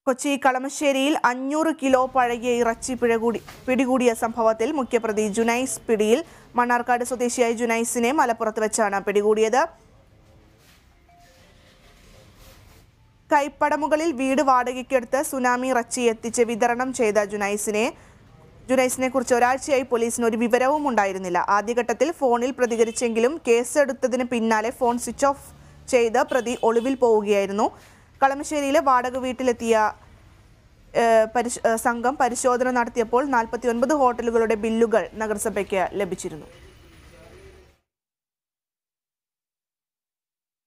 കൊച്ചി കളമശ്ശേരിയിൽ അഞ്ഞൂറ് കിലോ പഴകിയ ഇറച്ചി പിഴകൂടി പിടികൂടിയ സംഭവത്തിൽ മുഖ്യപ്രതി ജുനൈസ് പിടിയിൽ മണ്ണാർക്കാട് സ്വദേശിയായ ജുനൈസിനെ മലപ്പുറത്ത് വെച്ചാണ് പിടികൂടിയത് കൈപ്പടമുകളിൽ വീട് വാടകയ്ക്കെടുത്ത് സുനാമി ഇറച്ചി എത്തിച്ച് വിതരണം ചെയ്ത ജുനൈസിനെ ജുനൈസിനെ കുറിച്ച് ഒരാഴ്ചയായി പോലീസിന് ഒരു വിവരവും ഉണ്ടായിരുന്നില്ല ആദ്യഘട്ടത്തിൽ ഫോണിൽ പ്രതികരിച്ചെങ്കിലും കേസെടുത്തതിന് പിന്നാലെ ഫോൺ സ്വിച്ച് ഓഫ് ചെയ്ത് പ്രതി ഒളിവിൽ പോവുകയായിരുന്നു കളമശ്ശേരിയിലെ വാടക വീട്ടിലെത്തിയ ഏഹ്, പരിശ്- ഏഹ്, സംഘം പരിശോധന നടത്തിയപ്പോൾ നാൽപ്പത്തി ഒൻപത് ഹോട്ടലുകളുടെ ബില്ലുകൾ നഗരസഭയ്ക്ക് ലഭിച്ചിരുന്നു